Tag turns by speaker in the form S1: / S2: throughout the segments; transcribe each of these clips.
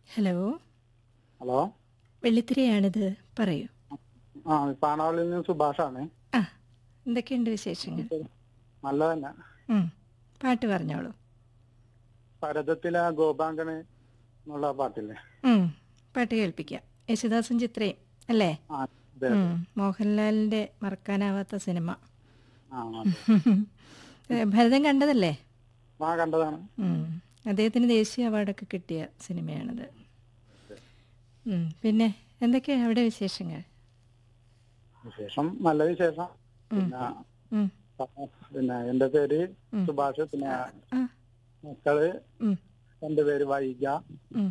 S1: Hello
S2: hello
S1: വെള്ളിത്തിരയാണിത് പറയൂ
S2: ആ പാണാവളിൽ നിന്ന് സുഭാഷാണ്
S1: ആ എന്തൊക്കെയുണ്ട് വിശേഷങ്ങൾ
S2: നല്ല തന്നെ
S1: ഉം, പാട്ട് പറഞ്ഞോളൂ
S2: ഭരതത്തിലെ ഗോപാങ്കണ് എന്നുള്ള പാട്ടില്ലേ
S1: ഉം, പാട്ട് കേൾപ്പിക്കാം യേശുദാസും ചിത്രയും അല്ലേ
S2: ആ അതെ
S1: ഉം, മോഹൻലാലിൻ്റെ മറക്കാനാവാത്ത സിനിമ
S2: ആ അതെ.
S1: ഏ, ഭരതൻ കണ്ടതല്ലേ
S2: ആ കണ്ടതാണ്
S1: ഉം, അദ്ദേഹത്തിന് ദേശീയ അവാർഡൊക്കെ കിട്ടിയ സിനിമയാണത് ഉം, പിന്നെ എന്തൊക്കെയാ അവിടെ വിശേഷങ്ങൾ
S2: വിശേഷം നല്ല വിശേഷം പിന്നെ
S1: ഉം,
S2: പിന്നെ എന്റെ പേര് സുഭാഷ് പിന്നെ
S1: ആ,
S2: മക്കള്
S1: ഉം,
S2: എന്റെ പേര് വൈഗ
S1: ഉം,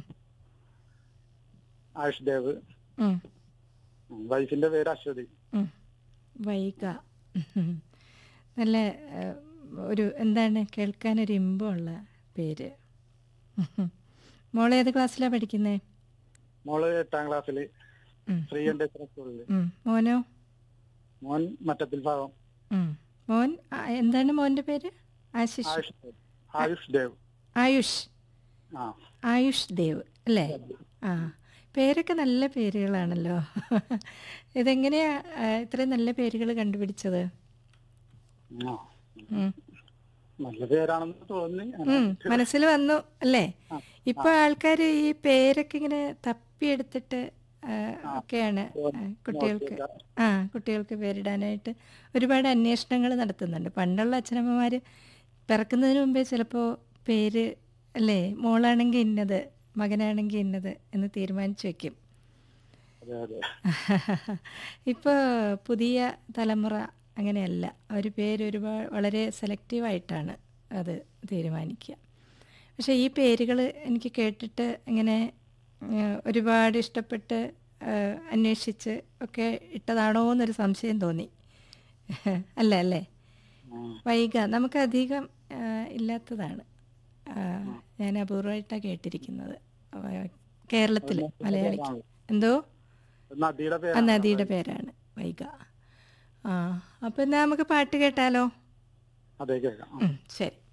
S2: ആയുഷ് ദേവ്
S1: ഉം,
S2: ഉം, വൈഫിന്റെ പേര് അശ്വതി
S1: ഉം. വൈക ഉം. നല്ല ഏ, ഒരു എന്താണ് കേൾക്കാനൊരു ഇമ്പമുള്ള പേര് ഉം. മോള് ഏത് ക്ലാസ്സിലാണ് പഠിക്കുന്നത്
S2: മോള് എട്ടാം ക്ലാസ്സില്
S1: ഉം.
S2: ശ്രീ എന്റെ സ്കൂളില്
S1: മോനോ
S2: മോൻ മറ്റത്തിൽ ഭാഗം
S1: ഉം. മോൻ ആ, എന്താണ് മോൻ്റെ പേര് ആശിഷ്
S2: ആയുഷ് ദേവ് ആയുഷ് ദേവ്
S1: ആയുഷ്
S2: ആ
S1: ആയുഷ് ദേവ് അല്ലേ ആ പേരൊക്കെ നല്ല പേരുകളാണല്ലോ ഇതെങ്ങനെയാ ആ, ഇത്രയും നല്ല പേരുകൾ കണ്ടുപിടിച്ചത്
S2: ആ.
S1: ഉം.
S2: നല്ല പേരാണെന്ന് തോന്നി
S1: ഉം, മനസ്സിൽ വന്നു അല്ലേ ഇപ്പൊ ആൾക്കാർ ഈ പേരൊക്കെ ഇങ്ങനെ തപ്പിയെടുത്തിട്ട് ആ, ഒക്കെയാണ് ആ, കുട്ടികൾക്ക് ആ കുട്ടികൾക്ക് പേരിടാനായിട്ട് ഒരുപാട് അന്വേഷണങ്ങൾ നടത്തുന്നുണ്ട് പണ്ടുള്ള അച്ഛനമ്മമാര് പിറക്കുന്നതിന് മുമ്പേ ചിലപ്പോൾ പേര് അല്ലേ മോളാണെങ്കിൽ ഇന്നത് മകനാണെങ്കിൽ ഇന്നത് എന്ന് തീരുമാനിച്ചു വെക്കും
S2: അതെ അതെ
S1: ഇപ്പോൾ പുതിയ തലമുറ അങ്ങനെയല്ല ഒരു പേര് ഒരുപാട് വളരെ സെലക്റ്റീവായിട്ടാണ് അത് തീരുമാനിക്കുക പക്ഷേ ഈ പേരുകൾ എനിക്ക് കേട്ടിട്ട് ഇങ്ങനെ ഏഹ്, ഒരുപാട് ഇഷ്ടപ്പെട്ട് ഏഹ്, അന്വേഷിച്ച് ഒക്കെ ഇട്ടതാണോ എന്നൊരു സംശയം തോന്നി അല്ല അല്ലേ
S2: ഉം.
S1: വൈക നമുക്ക് അധികം ഇല്ലാത്തതാണ് ആ, ഞാൻ അപൂർവമായിട്ടാണ് കേട്ടിരിക്കുന്നത് കേരളത്തിൽ മലയാളിക്ക് എന്തോ
S2: നദിയുടെ
S1: ആ
S2: പേര്
S1: നദിയുടെ പേരാണ് വൈഗ ആ അപ്പം എന്നാ നമുക്ക് പാട്ട് കേട്ടാലോ
S2: അതേ കേൾക്കാം
S1: ഉം, ശരി